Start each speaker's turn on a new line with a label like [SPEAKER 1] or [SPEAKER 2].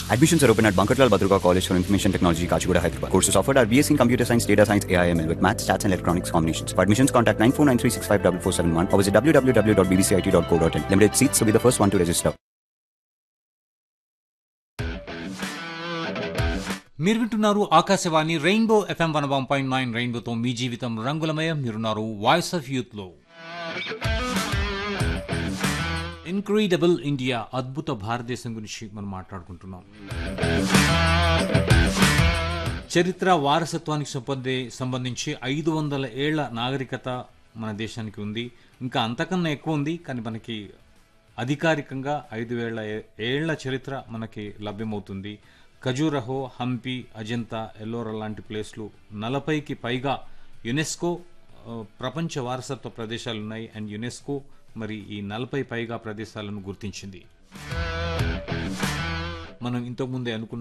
[SPEAKER 1] Admissions are open at Bankarlal Badruga College for Information Technology, Kachigura, Hyderabad. Courses offered are BSc in Computer Science, Data Science, AIML with Maths, Stats and Electronics combinations. For admissions, contact 9493654471 or visit www.bbcit.co.in. Limited seats, so be the first one to register.
[SPEAKER 2] మీరు వింటున్నారు Akashvani Rainbow FM one one point nine రెయిన్బోతో మీ జీవితం రంగులమయం మీరున్నారు voice of youth లో Incredible India అద్భుత భారతదేశం గురించి మనం మాట్లాడుకుంటున్నాం చరిత్ర వారసత్వానికి సంబంధి సంబంధించి ఐదు వందల ఏళ్ల నాగరికత మన దేశానికి ఉంది ఇంకా అంతకన్నా ఎక్కువ ఉంది కానీ మనకి అధికారికంగా ఐదు వేల ఏ- ఏళ్ల చరిత్ర మనకి లభ్యమవుతుంది ఖజూరహో హంపి అజంతా ఎల్లోరా లాంటి ప్లేస్లు నలభైకి పైగా యునెస్కో ఆ, ప్రపంచ వారసత్వ ప్రదేశాలు ఉన్నాయి అండ్ యునెస్కో మరి ఈ నలభై పైగా ప్రదేశాలను గుర్తించింది మనం ఇంతకుముందే అనుకున్న